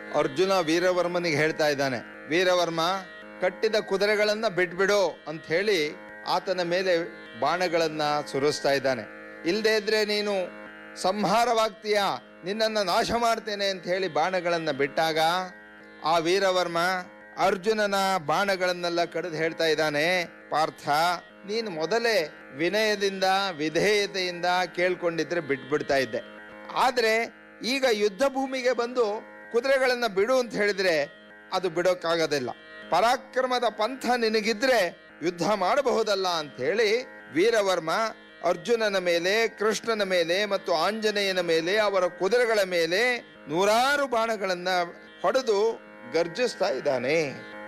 ಅರ್ಜುನ ವೀರವರ್ಮನಿಗೆ ಹೇಳ್ತಾ ಇದ್ದಾನೆ ವೀರವರ್ಮ ಕಟ್ಟಿದ ಕುದುರೆಗಳನ್ನ ಬಿಟ್ಬಿಡು ಅಂತ ಹೇಳಿ ಆತನ ಮೇಲೆ ಬಾಣಗಳನ್ನ ಸುರಿಸ್ತಾ ಇದ್ದಾನೆ ಇಲ್ದೇ ಇದ್ರೆ ನೀನು ಸಂಹಾರವಾಗ್ತೀಯ ನಿನ್ನನ್ನ ನಾಶ ಮಾಡ್ತೇನೆ ಅಂತ ಹೇಳಿ ಬಾಣಗಳನ್ನ ಬಿಟ್ಟಾಗ ಆ ವೀರವರ್ಮ ಅರ್ಜುನನ ಬಾಣಗಳನ್ನೆಲ್ಲ ಕಡಿದು ಹೇಳ್ತಾ ಇದ್ದಾನೆ ಪಾರ್ಥ ನೀನು ಮೊದಲೇ ವಿನಯದಿಂದ ವಿಧೇಯತೆಯಿಂದ ಕೇಳ್ಕೊಂಡಿದ್ರೆ ಬಿಟ್ಬಿಡ್ತಾ ಇದ್ದೆ ಆದ್ರೆ ಈಗ ಯುದ್ಧ ಭೂಮಿಗೆ ಬಂದು ಕುದುರೆಗಳನ್ನ ಬಿಡು ಅಂತ ಹೇಳಿದ್ರೆ ಅದು ಬಿಡೋಕ್ಕಾಗೋದಿಲ್ಲ ಪರಾಕ್ರಮದ ಪಂಥ ನಿನಗಿದ್ರೆ ಯುದ್ಧ ಮಾಡಬಹುದಲ್ಲ ಅಂತ ಹೇಳಿ ವೀರವರ್ಮ ಅರ್ಜುನನ ಮೇಲೆ ಕೃಷ್ಣನ ಮೇಲೆ ಮತ್ತು ಆಂಜನೇಯನ ಮೇಲೆ ಅವರ ಕುದುರೆಗಳ ಮೇಲೆ ನೂರಾರು ಬಾಣಗಳನ್ನ ಹೊಡೆದು ಗರ್ಜಿಸ್ತಾ ಇದ್ದಾನೆ